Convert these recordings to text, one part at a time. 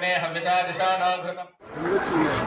अग्ने हविषा दिशा न घृतम्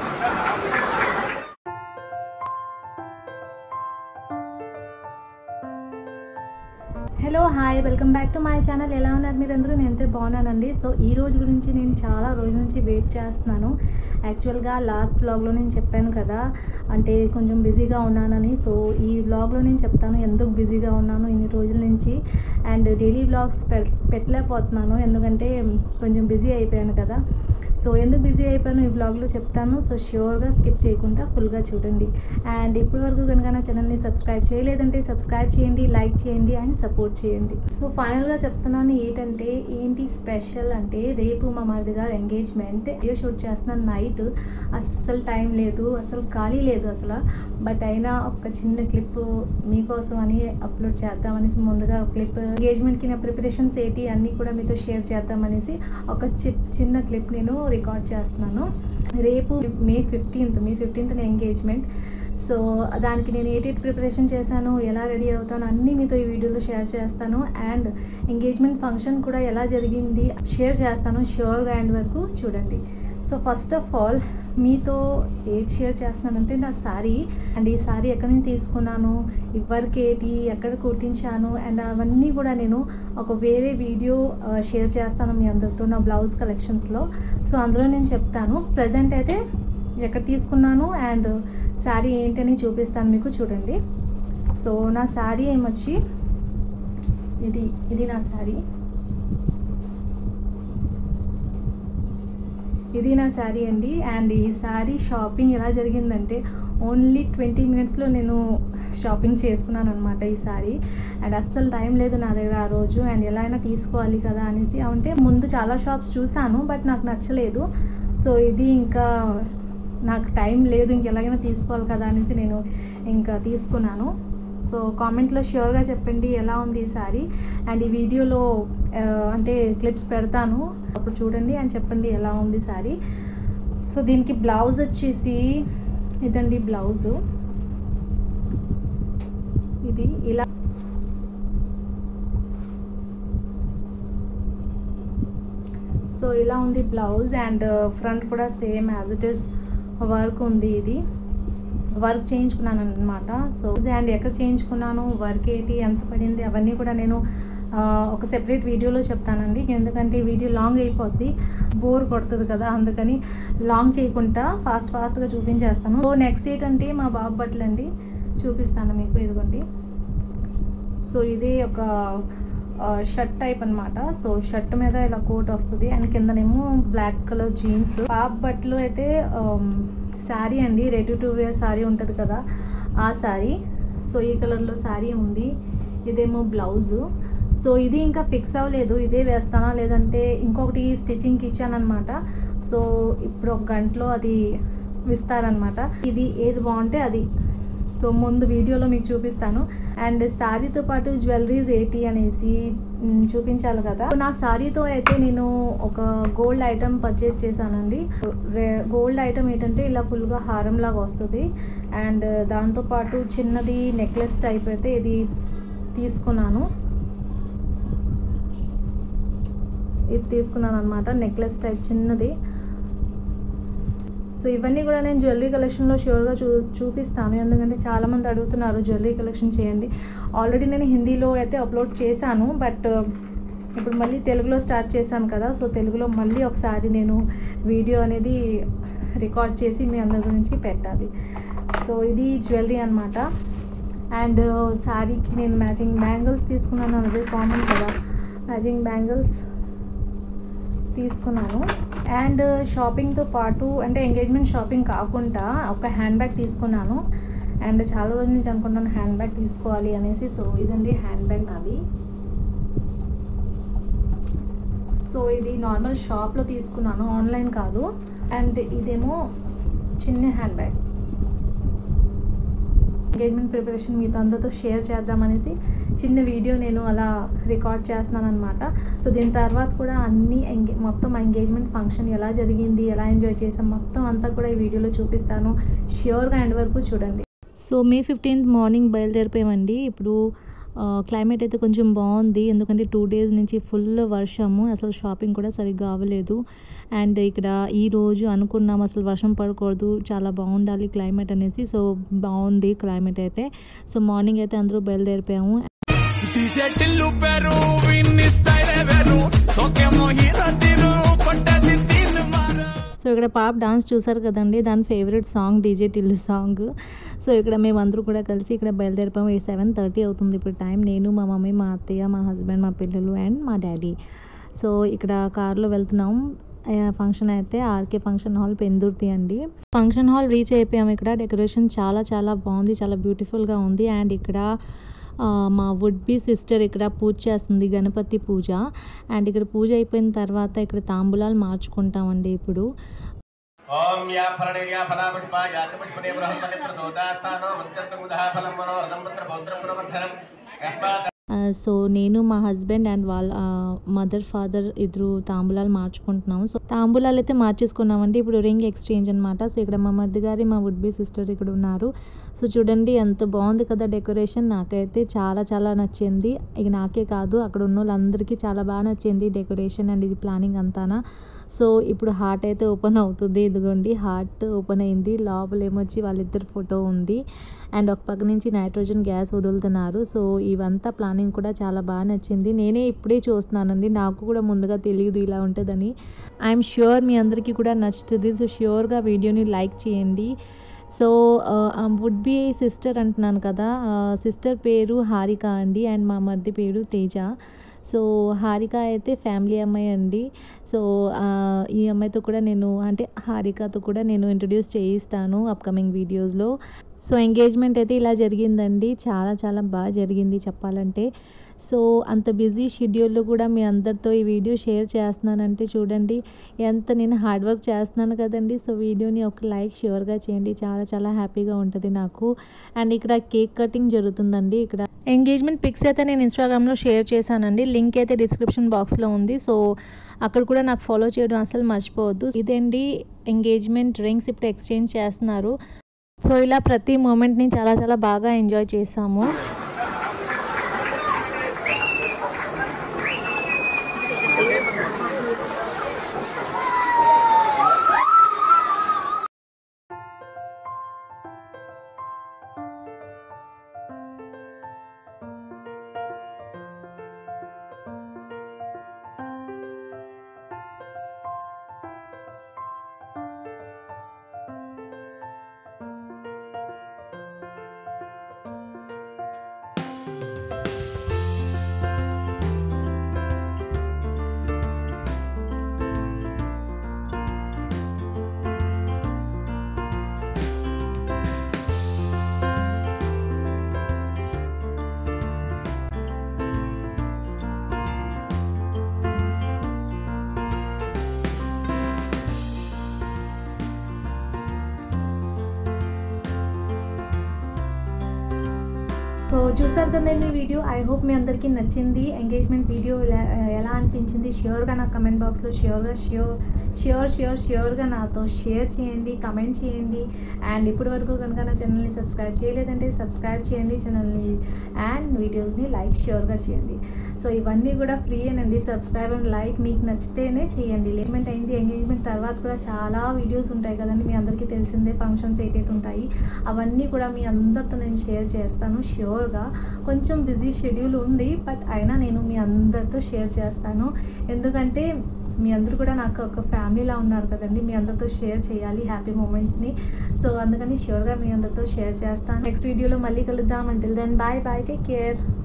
hello hi welcome back to my channel ఎలా ఉన్నారు మీరందరూ నేను అయితే బాగున్నానండి సో ఈ రోజు గురించి నేను చాలా రోజుల నుంచి వెయిట్ చేస్తున్నాను యాక్చువల్గా లాస్ట్ వ్లాగ్లో నేను చెప్పాను కదా అంటే కొంచెం బిజీగా ఉన్నానని సో ఈ వ్లాగ్లో నేను చెప్తాను ఎందుకు బిజీగా ఉన్నాను ఇన్ని రోజుల నుంచి అండ్ డైలీ వ్లాగ్స్ పెట్టలేకపోతున్నాను ఎందుకంటే కొంచెం బిజీ అయిపోయాను కదా సో ఎందుకు బిజీ అయిపోయాను ఈ బ్లాగ్లో చెప్తాను సో ష్యూర్గా స్కిప్ చేయకుండా ఫుల్గా చూడండి అండ్ ఇప్పటి వరకు కనుక నా ఛానల్ని సబ్స్క్రైబ్ చేయలేదంటే సబ్స్క్రైబ్ చేయండి లైక్ చేయండి అండ్ సపోర్ట్ చేయండి సో ఫైనల్గా చెప్తున్నాను ఏంటంటే ఏంటి స్పెషల్ అంటే రేపు మా మరిది గారు ఎంగేజ్మెంట్ వీడియో షూట్ చేస్తున్నాను నైట్ అస్సలు టైం లేదు అసలు ఖాళీ లేదు అసలు బట్ అయినా ఒక చిన్న క్లిప్ మీకోసం అని అప్లోడ్ చేద్దామనేసి ముందుగా క్లిప్ ఎంగేజ్మెంట్కి నా ప్రిపరేషన్స్ ఏంటి అన్నీ కూడా మీతో షేర్ చేద్దామనేసి ఒక చి- చిన్న క్లిప్ నేను రికార్డ్ చేస్తున్నాను రేపు May fifteenth May fifteenth engagement so దానికి నేను ఏ ప్రిపరేషన్ చేశాను ఎలా రెడీ అవుతాను అన్నీ మీతో ఈ వీడియోలో షేర్ చేస్తాను అండ్ ఎంగేజ్మెంట్ ఫంక్షన్ కూడా ఎలా జరిగింది షేర్ చేస్తాను ష్యూర్గా ఎండ్ వరకు చూడండి సో ఫస్ట్ ఆఫ్ ఆల్ మీతో ఏది షేర్ చేస్తున్నానంటే నా శారీ అండ్ ఈ శారీ ఎక్కడి నుంచి తీసుకున్నాను ఇవ్వరికి ఏంటి ఎక్కడ కుట్టించాను అండ్ అవన్నీ కూడా నేను ఒక వేరే వీడియో షేర్ చేస్తాను మీ అందరితో నా బ్లౌజ్ కలెక్షన్స్లో సో అందులో నేను చెప్తాను ప్రజెంట్ అయితే ఎక్కడ తీసుకున్నాను అండ్ శారీ ఏంటని చూపిస్తాను మీకు చూడండి సో నా శారీ ఏమొచ్చి ఇది ఇది నా శారీ ఇది నా శారీ అండి అండ్ ఈ శారీ షాపింగ్ ఎలా జరిగిందంటే ఓన్లీ ట్వంటీ మినిట్స్లో నేను షాపింగ్ చేసుకున్నాను అనమాట ఈ శారీ అండ్ అస్సలు టైం లేదు నా దగ్గర ఆ రోజు అండ్ ఎలా అయినా తీసుకోవాలి కదా అనేసి అంటే ముందు చాలా షాప్స్ చూసాను బట్ నాకు నచ్చలేదు సో ఇది ఇంకా నాకు టైం లేదు ఇంక ఎలాగైనా తీసుకోవాలి కదా అనేసి నేను ఇంకా తీసుకున్నాను సో కామెంట్లో ష్యూర్గా చెప్పండి ఎలా ఉంది ఈ శారీ అండ్ ఈ వీడియోలో ఆ, అంటే క్లిప్స్ పెడతాను అప్పుడు చూడండి అండ్ చెప్పండి ఎలా ఉంది శారీ సో దీనికి బ్లౌజ్ వచ్చేసి ఇదండి బ్లౌజు ఇది ఇలా సో ఇలా ఉంది బ్లౌజ్ అండ్ ఫ్రంట్ కూడా same as it is work ఉంది ఇది వర్క్ చేయించుకున్నాను అనమాట సో అండ్ ఎక్కడ చేయించుకున్నాను వర్క్ ఏంటి ఎంత పడింది అవన్నీ కూడా నేను ఆ, ఒక సెపరేట్ వీడియోలో చెప్తానండి ఎందుకంటే ఈ వీడియో లాంగ్ అయిపోద్ది బోర్ కొడుతుంది కదా అందుకని లాంగ్ చేయకుండా ఫాస్ట్ ఫాస్ట్గా చూపించేస్తాను సో నెక్స్ట్ ఏంటంటే మా బాబు బట్టలు అండి చూపిస్తాను మీకు ఇదిగోండి సో ఇది ఒక షర్ట్ టైప్ అన్నమాట సో షర్ట్ మీద ఇలా కోట్ వస్తుంది అండ్ కిందనేమో బ్లాక్ కలర్ జీన్స్ పాప బట్టలు అయితే శారీ అండి రెడీ టు వేర్ శారీ ఉంటుంది కదా ఆ శారీ సో ఈ కలర్లో శారీ ఉంది ఇదేమో బ్లౌజు సో ఇది ఇంకా ఫిక్స్ అవ్వలేదు ఇదే వేస్తానా లేదంటే ఇంకొకటి స్టిచ్చింగ్కి ఇచ్చాను అనమాట సో ఇప్పుడు ఒక గంటలో అది ఇస్తారనమాట ఇది ఏది బాగుంటే అది సో ముందు వీడియోలో మీకు చూపిస్తాను అండ్ శారీతో పాటు జ్యువెలరీస్ ఏంటి అనేసి మ్, చూపించాలి కదా నా శారీతో అయితే నేను ఒక గోల్డ్ ఐటమ్ పర్చేజ్ చేశానండి గోల్డ్ ఐటమ్ ఏంటంటే ఇలా ఫుల్గా హారం లాగా వస్తుంది అండ్ దాంతో పాటు చిన్నది నెక్లెస్ టైప్ అయితే ఇది తీసుకున్నాను ఇది తీసుకున్నాను అనమాట నెక్లెస్ టైప్ చిన్నది సో ఇవన్నీ కూడా నేను జ్యువెలరీ కలెక్షన్లో ష్యూర్గా చూ చూపిస్తాను ఎందుకంటే చాలామంది అడుగుతున్నారు జ్యువెలరీ కలెక్షన్ చేయండి ఆల్రెడీ నేను హిందీలో అయితే అప్లోడ్ చేశాను బట్ ఇప్పుడు మళ్ళీ తెలుగులో స్టార్ట్ చేశాను కదా సో తెలుగులో మళ్ళీ ఒకసారి నేను వీడియో అనేది రికార్డ్ చేసి మీ అందరి గురించి పెట్టాలి సో ఇది జ్యువెలరీ అనమాట అండ్ శారీకి నేను మ్యాచింగ్ బ్యాంగిల్స్ తీసుకున్నాను అదే కామన్ కదా మ్యాచింగ్ బ్యాంగిల్స్ తీసుకున్నాను అండ్ షాపింగ్తో పాటు అంటే ఎంగేజ్మెంట్ షాపింగ్ కాకుండా ఒక హ్యాండ్ బ్యాగ్ తీసుకున్నాను అండ్ చాలా రోజుల నుంచి అనుకున్నాను హ్యాండ్ బ్యాగ్ తీసుకోవాలి అనేసి సో ఇదండి హ్యాండ్ బ్యాగ్ నాది సో ఇది నార్మల్ షాప్లో తీసుకున్నాను ఆన్లైన్ కాదు అండ్ ఇదేమో చిన్న హ్యాండ్ బ్యాగ్ ఎంగేజ్మెంట్ ప్రిపరేషన్ మీతో అందరితో షేర్ చేద్దామనేసి చిన్న వీడియో నేను అలా రికార్డ్ చేస్తున్నాను అనమాట సో దీని తర్వాత కూడా అన్ని ఎంగే మొత్తం ఎంగేజ్మెంట్ ఫంక్షన్ ఎలా జరిగింది ఎలా ఎంజాయ్ చేసాం మొత్తం అంతా కూడా ఈ వీడియోలో చూపిస్తాను ష్యూర్గా ఎండ్ వరకు చూడండి సో మే ఫిఫ్టీన్త్ మార్నింగ్ బయలుదేరిపోయామండి ఇప్పుడు క్లైమేట్ అయితే కొంచెం బాగుంది ఎందుకంటే టూ డేస్ నుంచి ఫుల్ వర్షము అసలు షాపింగ్ కూడా సరిగ్గా అవ్వలేదు అండ్ ఇక్కడ ఈ రోజు అనుకున్నాం అసలు వర్షం పడకూడదు చాలా బాగుండాలి క్లైమేట్ అనేసి సో బాగుంది క్లైమేట్ అయితే సో మార్నింగ్ అయితే అందరూ బయలుదేరిపోయాము డీజే టిల్లు పేరు విన్ని స్టైలే వేరు సోకేమో హీరో తీరు కొట్టది తీన్ మారు సో ఇక్కడ పాప డాన్స్ చూసారు కదండి దాని favourite song DJ Tillu song so ఇక్కడ మేమందరూ కూడా కలిసి ఇక్కడ బయలుదేరిపోయాము ఈ సెవెన్ థర్టీ అవుతుంది ఇప్పుడు టైం నేను మా మమ్మీ మా అత్తయ్య మా హస్బెండ్ మా పిల్లలు అండ్ మా డాడీ సో ఇక్కడ కార్లో వెళ్తున్నాం ఫంక్షన్ అయితే ఆర్కే ఫంక్షన్ హాల్ పెందుర్తి అండి ఫంక్షన్ హాల్ రీచ్ అయిపోయాము ఇక్కడ డెకరేషన్ చాలా చాలా బాగుంది చాలా బ్యూటిఫుల్గా ఉంది అండ్ ఇక్కడ ఆ, మా వుడ్ బి సిస్టర్ ఇక్కడ పూజ చేస్తుంది గణపతి పూజ అండ్ ఇక్కడ పూజ అయిపోయిన తర్వాత ఇక్కడ తాంబూలాలు మార్చుకుంటామండి ఇప్పుడు ఓం యా ఫలనిర్యా ఫలా పుష్పా యా చ పుష్పనే బృహస్పతి ప్రసోదాస్థానో మంత్రముదః ఫలం మనోరథం పుత్ర పౌత్ర ప్రవర్ధనం యస్మాత్ ఆ, సో నేను మా హస్బెండ్ అండ్ వాళ్ళ మదర్ ఫాదర్ ఇద్దరు తాంబూలాలు మార్చుకుంటున్నాము సో తాంబూలాలు అయితే మార్చేసుకున్నామండి ఇప్పుడు రింగ్ ఎక్స్చేంజ్ అనమాట సో ఇక్కడ మా మధ్య గారి మా వుడ్ బి సిస్టర్ ఇక్కడ ఉన్నారు సో చూడండి ఎంత బాగుంది కదా డెకరేషన్ నాకైతే చాలా చాలా నచ్చింది ఇక నాకే కాదు అక్కడ ఉన్న వాళ్ళందరికీ చాలా బాగా నచ్చింది డెకరేషన్ అండ్ ఇది ప్లానింగ్ అంతానా సో ఇప్పుడు హార్ట్ అయితే ఓపెన్ అవుతుంది ఇదిగోండి హార్ట్ ఓపెన్ అయింది లోపల ఏమొచ్చి వాళ్ళిద్దరు ఫోటో ఉంది అండ్ ఒక పక్క నుంచి నైట్రోజన్ గ్యాస్ వదులుతున్నారు సో ఇవంతా ప్లానింగ్ కూడా చాలా బాగా నచ్చింది నేనే ఇప్పుడే చూస్తున్నానండి నాకు కూడా ముందుగా తెలియదు ఇలా ఉంటుందని ఐఎమ్ ష్యూర్ మీ అందరికీ కూడా నచ్చుతుంది సో ష్యూర్గా వీడియోని లైక్ చేయండి సో వుడ్ బి సిస్టర్ అంటున్నాను కదా సిస్టర్ పేరు హారిక అండి అండ్ మా మరిది పేరు తేజ సో హారిక అయితే ఫ్యామిలీ అమ్మాయి అండి సో ఆ, ఈ అమ్మాయితో కూడా నేను అంటే హారికతో కూడా నేను ఇంట్రడ్యూస్ చేయిస్తాను అప్కమింగ్ వీడియోస్లో సో ఎంగేజ్మెంట్ అయితే ఇలా జరిగిందండి చాలా చాలా బాగా జరిగింది చెప్పాలంటే సో అంత బిజీ షెడ్యూల్లో కూడా మీ అందరితో ఈ వీడియో షేర్ చేస్తున్నానంటే చూడండి ఎంత నేను హార్డ్ వర్క్ చేస్తున్నాను కదండి సో వీడియోని ఒక లైక్ షూర్గా చేయండి చాలా చాలా హ్యాపీగా ఉంటుంది నాకు అండ్ ఇక్కడ కేక్ కటింగ్ జరుగుతుందండి ఇక్కడ ఎంగేజ్మెంట్ పిక్స్ అయితే నేను ఇన్స్టాగ్రామ్లో షేర్ చేశానండి లింక్ అయితే డిస్క్రిప్షన్ బాక్స్లో ఉంది సో అక్కడ కూడా నాకు ఫాలో చేయడం అసలు మర్చిపోవద్దు ఇదండి ఎంగేజ్మెంట్ రింగ్స్ ఇప్పుడు ఎక్స్చేంజ్ చేస్తున్నారు సో ఇలా ప్రతి మూమెంట్ని చాలా చాలా బాగా ఎంజాయ్ చేసాము సో చూసారు కదండి వీడియో ఐ హోప్ మీ అందరికీ నచ్చింది ఎంగేజ్మెంట్ వీడియో ఎలా ఎలా అనిపించింది ష్యూర్గా నా కమెంట్ బాక్స్లో ష్యూర్గా ష్యూర్ ష్యూర్ ష్యూర్ ష్యూర్గా నాతో షేర్ చేయండి కమెంట్ చేయండి అండ్ ఇప్పటి వరకు కనుక నా ఛానల్ని సబ్స్క్రైబ్ చేయలేదంటే సబ్స్క్రైబ్ చేయండి ఛానల్ని అండ్ వీడియోస్ని లైక్ ష్యూర్గా చేయండి సో ఇవన్నీ కూడా ఫ్రీ అండి సబ్స్క్రైబ్ అండ్ లైక్ మీకు నచ్చితేనే చేయండి ఎంగేజ్మెంట్ అయింది ఎంగేజ్మెంట్ తర్వాత కూడా చాలా వీడియోస్ ఉంటాయి కదండి మీ అందరికీ తెలిసిందే ఫంక్షన్స్ ఏటేటి ఉంటాయి అవన్నీ కూడా మీ అందరితో నేను షేర్ చేస్తాను ష్యూర్గా కొంచెం బిజీ షెడ్యూల్ ఉంది బట్ అయినా నేను మీ అందరితో షేర్ చేస్తాను ఎందుకంటే మీ అందరూ కూడా నాకు ఒక ఫ్యామిలీలా ఉన్నారు కదండి మీ అందరితో షేర్ చేయాలి హ్యాపీ మూమెంట్స్ని సో అందుకని ష్యూర్గా మీ అందరితో షేర్ చేస్తాను నెక్స్ట్ వీడియోలో మళ్ళీ కలుద్దాం until then bye bye take care